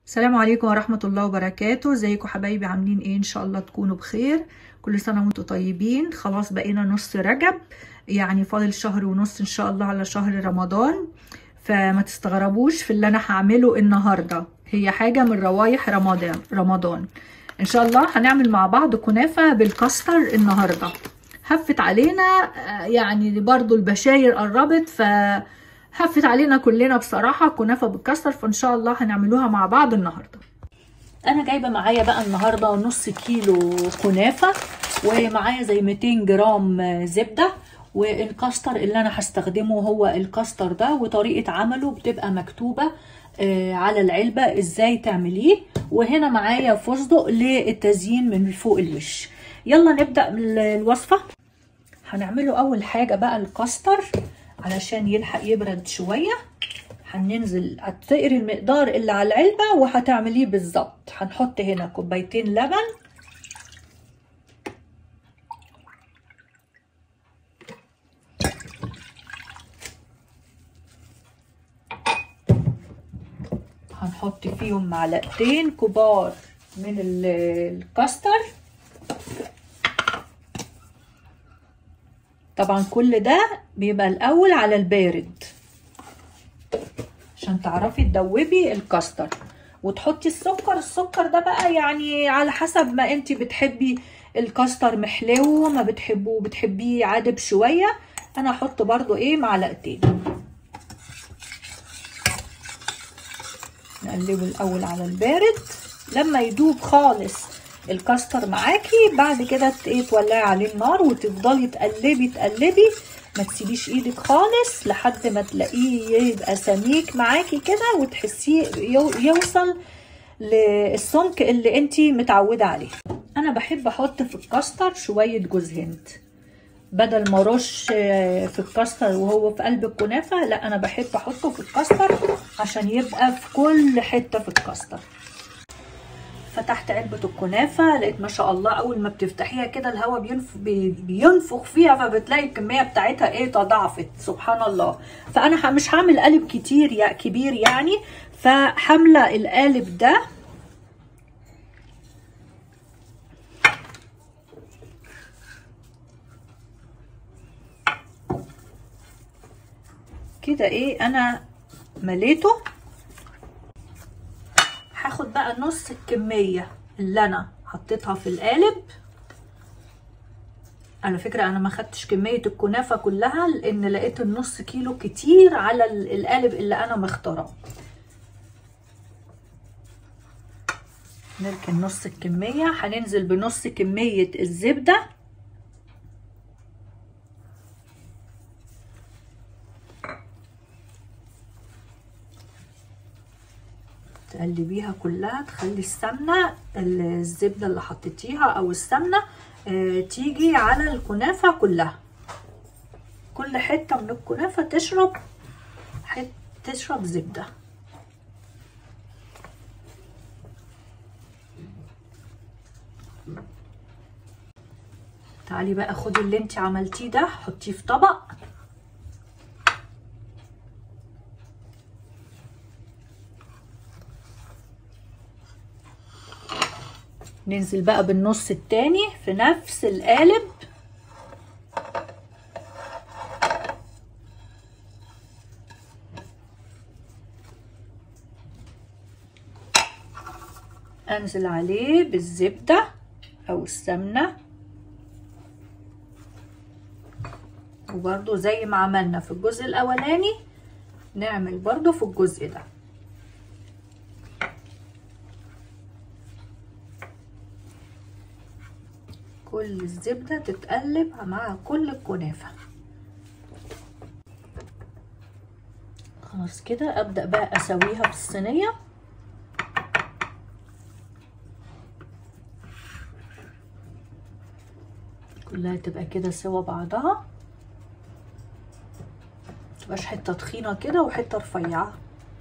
السلام عليكم ورحمة الله وبركاته ازيكم حبايبي عاملين ايه ان شاء الله تكونوا بخير كل سنة وانتم طيبين خلاص بقينا نص رجب يعني فاضل شهر ونص ان شاء الله على شهر رمضان فما تستغربوش في اللي انا هعمله النهاردة هي حاجة من روايح رمضان رمضان ان شاء الله هنعمل مع بعض كنافة بالكاستر النهاردة هفت علينا يعني برضو البشاير قربت ف هفت علينا كلنا بصراحه كنافه بالكاستر فان شاء الله هنعملوها مع بعض النهارده انا جايبه معايا بقى النهارده نص كيلو كنافه ومعايا زي 200 جرام زبده والكاستر اللي انا هستخدمه هو الكاستر ده وطريقه عمله بتبقى مكتوبه على العلبه ازاي تعمليه وهنا معايا فستق للتزيين من فوق الوش يلا نبدا الوصفه هنعمله اول حاجه بقى الكاستر علشان يلحق يبرد شوية هننزل هتقري المقدار اللي على العلبة وهتعمليه بالظبط هنحط هنا كوبايتين لبن هنحط فيهم معلقتين كبار من الكاستر طبعا كل ده بيبقى الاول على البارد عشان تعرفي تدوبي الكاستر وتحطي السكر السكر ده بقى يعني على حسب ما انت بتحبي الكاستر محلو ما بتحبوه بتحبيه عادب شويه انا هحط برضو ايه معلقتين نقلبه الاول على البارد لما يدوب خالص الكاستر معاكي بعد كده ايه تولعي عليه النار وتفضلي تقلبي تقلبي ما تسيبيش ايدك خالص لحد ما تلاقيه يبقى سميك معاكي كده وتحسيه يوصل للسمك اللي انت متعوده عليه انا بحب احط في الكاستر شويه جوز هند بدل ما ارش في الكاستر وهو في قلب الكنافه لا انا بحب احطه في الكاستر عشان يبقى في كل حته في الكاستر فتحت علبة الكنافة لقيت ما شاء الله أول ما بتفتحيها كده الهواء بينف... بينفخ فيها فبتلاقي الكمية بتاعتها إيه تضاعفت سبحان الله فأنا مش هعمل قالب كتير يا كبير يعني فحاملة القالب ده كده إيه أنا مليته هاخد بقى نص الكمية اللي انا حطيتها في القالب على فكرة انا ما خدتش كمية الكنافة كلها لان لقيت النص كيلو كتير على القالب اللي انا مختاراه نركن نص الكمية هننزل بنص كمية الزبدة تقلبيها كلها تخلي السمنه الزبده اللي حطيتيها او السمنه اه تيجي على الكنافه كلها كل حته من الكنافه تشرب حت تشرب زبده تعالي بقى خدي اللي انت عملتيه ده حطيه في طبق ننزل بقى بالنص التاني في نفس القالب انزل عليه بالزبدة او السمنة وبرضو زي ما عملنا في الجزء الاولاني نعمل برضو في الجزء ده كل الزبدة تتقلب مع كل الكنافة خلاص كده ابدأ بقى اسويها في الصينية كلها تبقى كده سوا بعضها متبقاش حتة تخينة كده وحتة رفيعة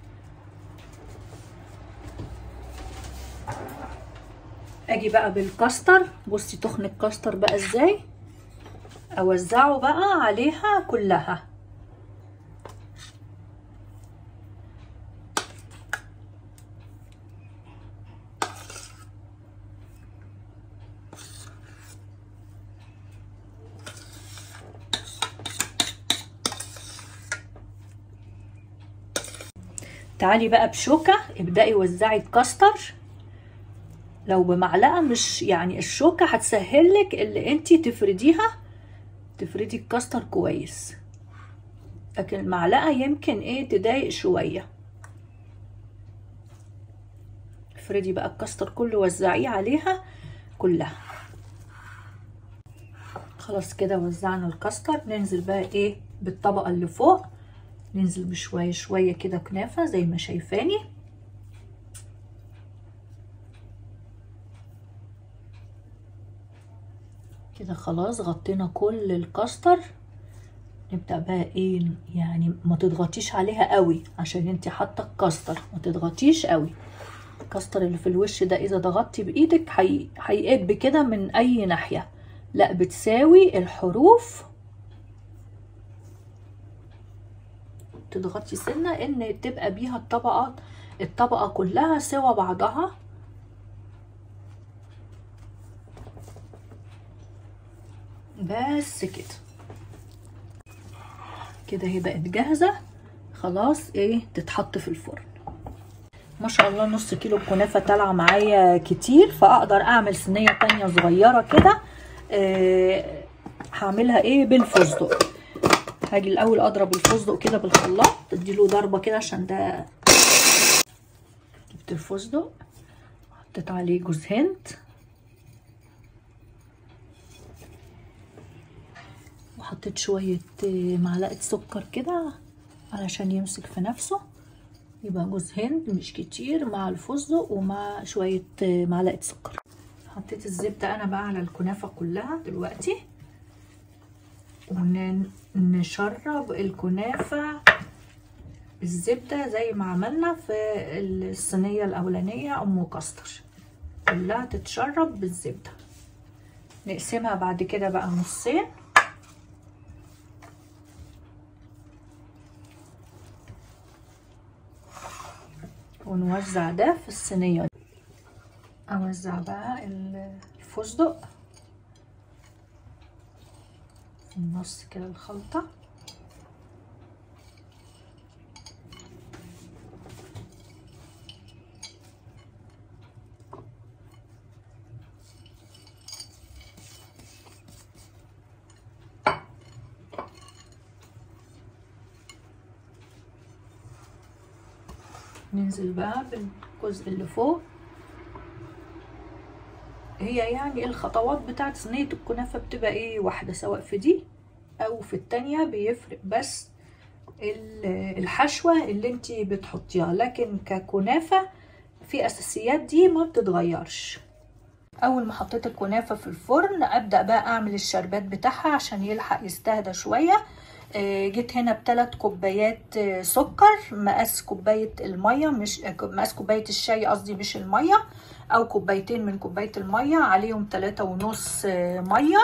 اجي بقى بالكاستر بصي تخن الكاستر بقى ازاي اوزعه بقى عليها كلها تعالي بقى بشوكة ابدأي وزعي الكاستر لو بمعلقة مش يعني الشوكة هتسهلك اللي انتي تفرديها تفردي الكاستر كويس لكن المعلقة يمكن ايه تضايق شوية افردي بقى الكاستر كله وزعيه عليها كلها خلاص كده وزعنا الكاستر ننزل بقى ايه بالطبقة اللي فوق ننزل بشوية شوية كده كنافة زي ما شايفاني كده خلاص غطينا كل الكاستر نبدأ بقى ايه يعني ما تضغطيش عليها قوي عشان انت حاطه الكاستر ما تضغطيش قوي الكاستر اللي في الوش ده اذا ضغطتي بايدك هيقب كده من اي ناحيه لا بتساوي الحروف تضغطي سنه ان تبقى بيها الطبقات الطبقه كلها سوا بعضها بس كده كده هي بقت جاهزه خلاص ايه تتحط في الفرن ما شاء الله نص كيلو الكنافه طالعه معايا كتير فاقدر اعمل صينيه تانية صغيره كده أه هعملها ايه بالفستق هاجي الاول اضرب الفستق كده بالخلاط اديله ضربه كده عشان ده جبت الفستق حطيت عليه جوز هند وحطيت شويه معلقه سكر كده علشان يمسك في نفسه يبقى جوز هند مش كتير مع الفستق ومع شويه معلقه سكر حطيت الزبده انا بقى على الكنافه كلها دلوقتي ونشرب الكنافه الزبده زي ما عملنا في الصينيه الاولانيه ام كاستر كلها تتشرب بالزبده نقسمها بعد كده بقى نصين ونوزع ده في الصينيه اوزع بقى الفستق في النص كده الخلطه ننزل بقى بالجزء اللي فوق هي يعني الخطوات بتاعت صينية الكنافة بتبقى ايه واحدة سواء في دي او في التانية بيفرق بس الحشوة اللي انتي بتحطيها لكن ككنافة في اساسيات دي ما بتتغيرش اول ما حطيت الكنافة في الفرن ابدأ بقى اعمل الشربات بتاعها عشان يلحق يستهدى شوية جيت هنا بثلاث كوبايات سكر مقاس كوبايه الميه مش مقاس كوبايه الشاي قصدي مش الميه او كوبايتين من كوبايه الميه عليهم ثلاثة ونص ميه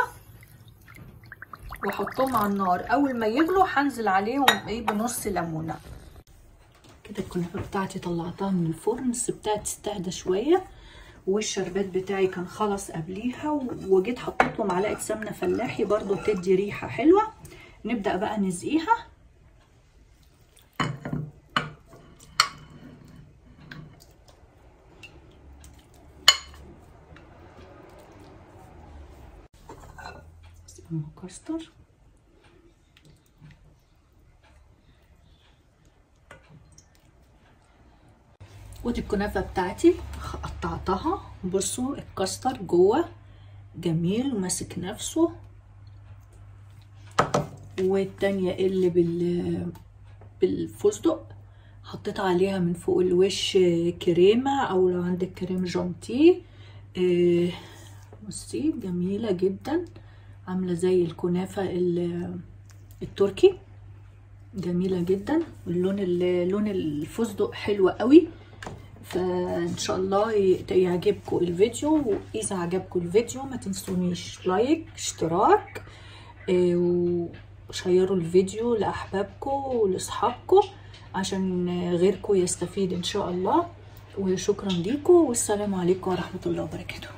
واحطهم على النار اول ما يغلوا هنزل عليهم ايه بنص ليمونه كده الكنافه بتاعتي طلعتها من الفرن سبتها تستهدى شويه والشربات بتاعي كان خلص قبليها وجيت حطيت له معلقه سمنه فلاحي برضو تدي ريحه حلوه نبدأ بقى نزقيها كاستر ودي الكنافه بتاعتي قطعتها بصوا الكاستر جوه جميل وماسك نفسه والتانية اللي بال بالفستق حطيت عليها من فوق الوش كريمة او لو عندك كريم جانتيه آه بصي جميلة جدا عاملة زي الكنافة التركي جميلة جدا اللون لون الفستق حلو قوي فان شاء الله يعجبكم الفيديو واذا عجبكم الفيديو ما تنسونيش لايك اشتراك آه شيروا الفيديو لأحبابكم ولأصحابكم عشان غيركم يستفيد إن شاء الله وشكرا ليكم والسلام عليكم ورحمة الله وبركاته